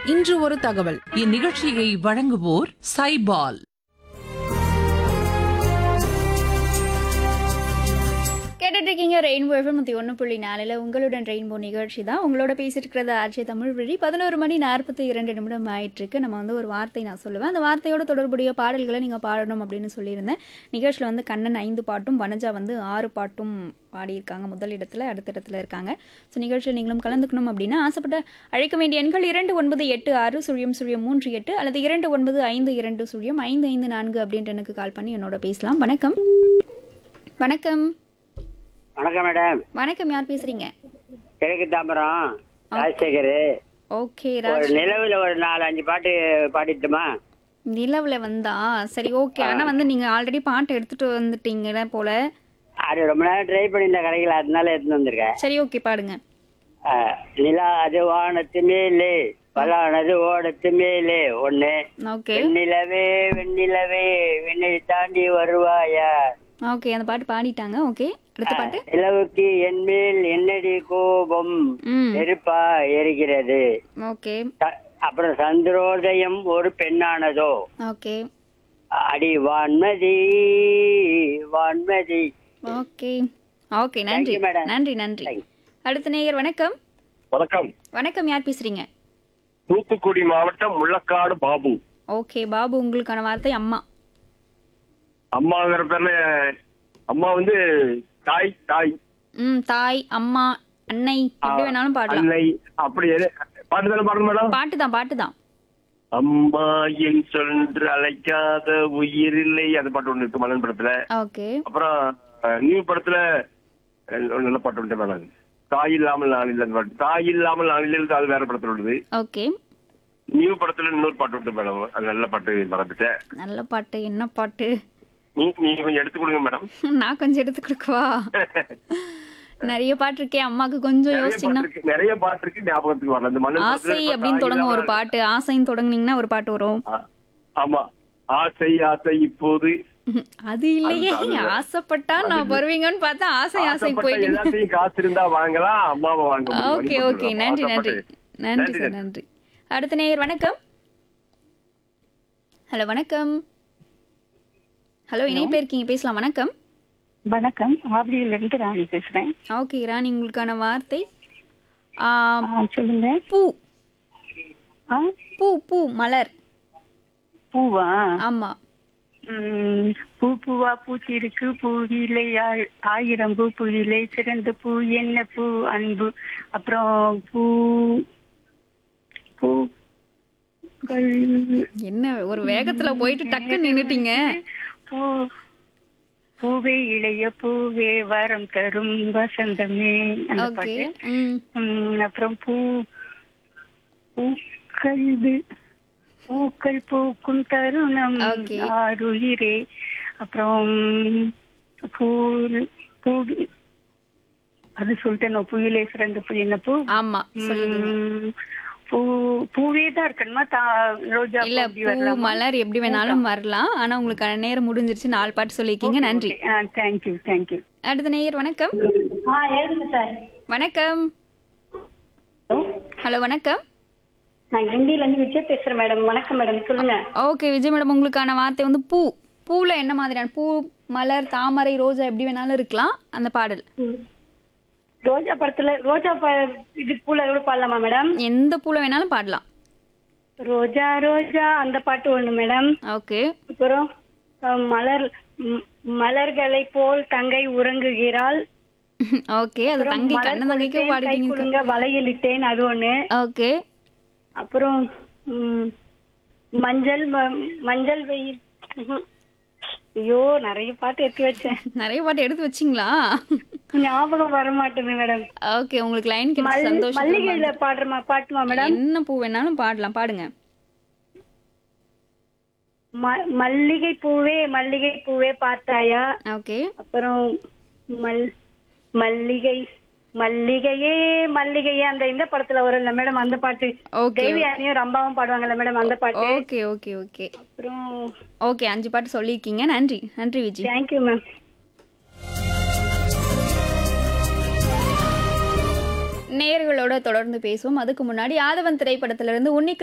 இன்று ஒரு தகவல் இந்நிகழ்ச்சியை வழங்குவோர் சைபால் கேட்டுட்டு இருக்கீங்க ரெயின்போ எஃப்எம் நூற்றி ஒன்று புள்ளி நாலில் உங்களுடன் ரெயின்போ நிகழ்ச்சி தான் உங்களோட பேசிட்டு இருக்கிறது ஆட்சி தமிழ் வழி பதினோரு மணி நாற்பத்தி இரண்டு நிமிடம் ஆயிட்டிருக்கு நம்ம வந்து ஒரு வார்த்தை நான் சொல்லுவேன் அந்த வார்த்தையோட தொடர்புடைய பாடல்களை நீங்கள் பாடணும் அப்படின்னு சொல்லியிருந்தேன் நிகழ்ச்சியில் வந்து கண்ணன் ஐந்து பாட்டும் வனஜா வந்து ஆறு பாட்டும் பாடியிருக்காங்க முதல் இடத்துல அடுத்த இடத்துல இருக்காங்க ஸோ நிகழ்ச்சியில் நீங்களும் கலந்துக்கணும் அப்படின்னா ஆசைப்பட்ட அழைக்க வேண்டிய எண்கள் இரண்டு ஒன்பது எட்டு ஆறு சுழியம் சுழியம் மூன்று எட்டு அல்லது இரண்டு ஒன்பது ஐந்து இரண்டு சுழியம் ஐந்து ஐந்து நான்கு அப்படின்ட்டு எனக்கு கால் பண்ணி என்னோட பேசலாம் வணக்கம் வணக்கம் வணக்கம் மேடம் வணக்கம் யார் பேசுறீங்க கிழக்கு தாம்பரம் ராஜசேகர் ஓகே ஒரு ராஜ் நிலவுல ஒரு நாலு அஞ்சு பாட்டு பாடிட்டுமா நிலவுல வந்தா சரி ஓகே ஆனா வந்து நீங்க ஆல்ரெடி பாட்டு எடுத்துட்டு வந்துட்டீங்க போல அது ரொம்ப நேரம் ட்ரை பண்ணியிருந்த கடையில் அதனால எடுத்துன்னு வந்திருக்கேன் சரி ஓகே பாடுங்க ஆ, நிலா அது வானத்து மேலே பலானது ஓடத்து மேலே ஒண்ணு ஓகே வெண்ணிலவே வெண்ணிலவே வெண்ணை தாண்டி வருவாயா ஓகே அந்த பாட்டு பாடிட்டாங்க ஓகே அடுத்த பாட்டு நிலவுக்கு என் மேல் என்னடி கோபம் ம் நெருப்பா எரிகிறது ஓகே த- அப்புறம் சந்திரோதயம் ஒரு பெண்ணானதோ ஓகே அடி வான்மதி வான்மதி ஓகே ஓகே நன்றி you, madam. நன்றி நன்றி Thank you. அடுத்த நேயர் வணக்கம் வணக்கம் வணக்கம் யார் பேசுறீங்க தூத்துக்குடி மாவட்டம் முள்ளக்காடு பாபு ஓகே பாபு உங்களுக்கான வார்த்தை அம்மா அம்மாங்கிற பேர்ல அம்மா வந்து தாய் தாய் ம் தாய் அம்மா அன்னை எப்படி வேணாலும் பாடலாம் அன்னை அப்படி எது- பாட்டு தானே பாடணும் மேடம் பாட்டு தான் பாட்டு தான் அம்மா என் சொல்லு அழைக்காத உயிர் இல்லை அந்த பாட்டு ஒண்ணு இருக்கு மலன் படத்துல ஓகே அப்புறம் அஹ், நியூ படத்துல அஹ், ஒரு நல்ல பாட்டு உண்டு மேடம் தாய் இல்லாமல் நான் இல்லை அந்த பாட்டு தாய் இல்லாமல் நான் இல்லை அது வேற படத்துல உள்ளது ஓகே நியூ படத்துல இன்னொரு பாட்டு உண்டு மேடம் அது நல்ல பாட்டு மறந்துட்டேன் நல்ல பாட்டு என்ன பாட்டு நீ நீங்க கொஞ்சம் எடுத்து கொடுங்க மேடம் நான் கொஞ்சம் எடுத்து கொடுக்கவா நிறைய பாட்டு இருக்கே அம்மாக்கு கொஞ்சம் நிறைய யோசிச்சிங்கன்னா பாட்டு இருக்கு நிறைய பாட்டு இருக்கு ஞாபகத்துக்கு வரல இந்த மன்னன் ஆசை படத்துல அப்படின்னு தாய் தொடங்கும் ஒரு இல்லாமல் பாட்டு ஆசைன்னு தொடங்குனீங்கன்னா ஒரு பாட்டு வரும் ஆ, ஆமா ஆசை ஆசை இப்போது அது இல்லையே அது- அது- ஆசைப்பட்டா நான் வருவீங்கன்னு பார்த்தா ஆசை ஆசை ஆசைப்பட்ட போயிட்டீங்க எல்லாத்தையும் காசு இருந்தா வாங்கலாம் அம்மாவை வாங்க முடியும். ஓகே வழி ஓகே போட்டுருவோம். நன்றி நன்றி ஆசைப்பட்டு. நன்றி சார் நன்றி அடுத்த நேயர் வணக்கம் ஹலோ வணக்கம் ஹலோ இணைப்பு இருக்கீங்க பேசலாம் வணக்கம் வணக்கம் ஆவடியில இருந்து ராணி பேசுறேன் ஓகே ராணி உங்களுக்கான வார்த்தை ஆ, ஆ, சொல்லுங்க பூ ஆ, பூ பூ மலர் பூவா ஆமா ம், பூ பூவா பூத்திருக்கு பூவிலை ஆ- ஆயிரம் பூ பூவிலை சிறந்த பூ என்ன பூ அன்பு அப்புறம் பூ பூக்கள் என்ன ஒரு வேகத்துல போயிட்டு டக்கு நின்னுட்டீங்க பூ பூவே இளைய பூவே வரம் தரும் வசந்தமே அந்த ஓகே பாட்டு ம் ம், அப்புறம் பூ பூக்கள் வி- பூக்கள் பூக்கும் தருணம் Okay. ஆறுயிரே அப்புறம் பூ பூ அது சொல்லிட்டேன் புயலே சிறந்த பூ என்ன பூ ஆமா சொல்லிடுங்க ம், பூ பூவே தான் இருக்கணுமா தா ரோஜா இல்ல பூ அப்படி பூ வரலாமா? மலர் எப்படி வேணாலும் வரலாம் ஆனா உங்களுக்கு நேரம் முடிஞ்சிருச்சு நாலு பாட்டு சொல்லியிருக்கீங்க நன்றி ஆ தேங்க்யூ தேங்க்யூ அடுத்த நேயர் வணக்கம் ஆ எழுதுங்க சார் வணக்கம் ஹலோ வணக்கம் நான் ஹிந்தில இருந்து விஜய் பேசுறேன் மேடம் வணக்கம் மேடம் சொல்லுங்க ஓகே விஜய் மேடம் உங்களுக்கான வார்த்தை வந்து பூ பூல என்ன மாதிரியான பூ மலர் தாமரை ரோஜா எப்படி வேணாலும் இருக்கலாம் அந்த பாடல் ரோஜா படத்துல ரோஜா ப இது பூல கூட பாடலாமா மேடம் எந்த பூல வேணாலும் பாடலாம் ரோஜா ரோஜா அந்த பாட்டு ஒண்ணு மேடம் ஓகே அப்புறம் அஹ், மலர் ம், மலர்களை போல் தங்கை உறங்குகிறாள் ஓகே அது தங்கை மலர் கண்ணன் தங்கைக்கு கொடுத்தேன், கை பாடிட்டீங்க கொடுங்க வளையலிட்டேன் அது ஒண்ணு ஓகே அப்புறம் ம், மஞ்சள் ம- மஞ்சள் வெயில் ம்ஹும். ஐயோ நிறைய பாட்டு எடுத்து வச்சேன் நிறைய பாட்டு எடுத்து வச்சிங்களா ஞாபகம் வர மாட்டேங்குது மேடம் ஓகே உங்களுக்கு லைன் கிடைச்ச மல்- சந்தோஷம் மல்லிகையில பாடுறமா பாட்டுமா மேடம் என்ன பூ வேணாலும் பாடலாம் பாடுங்க ம- மல்லிகை பூவே மல்லிகை பூவே பார்த்தாயா ஓகே அப்புறம் மல் மல்லிகை மல்லிகையே மல்லிகையே அந்த இந்த படத்துல வரும்ல மேடம் அந்த பாட்டு ஓகே தேவியானியும் ரம்பாவும் பாடுவாங்கல்ல மேடம் அந்த பாட்டு ஓகே ஓகே ஓகே அப்புறம் ஓகே அஞ்சு பாட்டு சொல்லியிருக்கீங்க நன்றி நன்றி விஜய் தேங்க்யூ மேம் நேயர்களோட தொடர்ந்து பேசுவோம் அதுக்கு முன்னாடி ஆதவன் திரைப்படத்திலிருந்து உன்னி